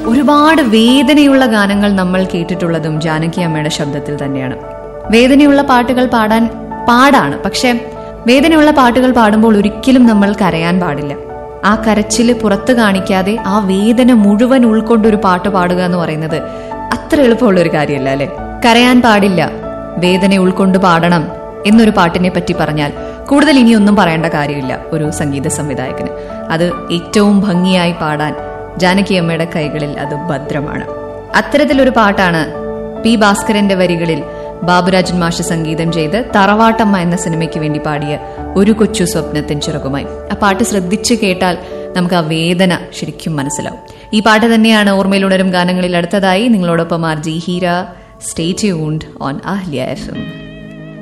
ഒരുപാട് വേദനയുള്ള ഗാനങ്ങൾ നമ്മൾ കേട്ടിട്ടുള്ളതും ജാനകി അമ്മയുടെ ശബ്ദത്തിൽ തന്നെയാണ് വേദനയുള്ള പാട്ടുകൾ പാടാൻ പാടാണ് പക്ഷെ വേദനയുള്ള പാട്ടുകൾ പാടുമ്പോൾ ഒരിക്കലും നമ്മൾ കരയാൻ പാടില്ല ആ കരച്ചില് പുറത്ത് കാണിക്കാതെ ആ വേദന മുഴുവൻ ഉൾക്കൊണ്ട് ഒരു പാട്ട് പാടുക എന്ന് പറയുന്നത് അത്ര എളുപ്പമുള്ള ഒരു കാര്യമല്ല അല്ലെ കരയാൻ പാടില്ല വേദന ഉൾക്കൊണ്ട് പാടണം എന്നൊരു പാട്ടിനെ പറ്റി പറഞ്ഞാൽ കൂടുതൽ ഇനിയൊന്നും പറയേണ്ട കാര്യമില്ല ഒരു സംഗീത സംവിധായകന് അത് ഏറ്റവും ഭംഗിയായി പാടാൻ ജാനകി അമ്മയുടെ കൈകളിൽ അത് ഭദ്രമാണ് അത്തരത്തിലൊരു പാട്ടാണ് പി ഭാസ്കരന്റെ വരികളിൽ ബാബുരാജൻ മാഷ് സംഗീതം ചെയ്ത് തറവാട്ടമ്മ എന്ന സിനിമയ്ക്ക് വേണ്ടി പാടിയ ഒരു കൊച്ചു സ്വപ്നത്തിൻ ചിറകുമായി ആ പാട്ട് ശ്രദ്ധിച്ചു കേട്ടാൽ നമുക്ക് ആ വേദന ശരിക്കും മനസ്സിലാവും ഈ പാട്ട് തന്നെയാണ് ഓർമ്മയിൽ ഉണരും ഗാനങ്ങളിൽ അടുത്തതായി നിങ്ങളോടൊപ്പം R G Heera stay tuned on Ahalia F M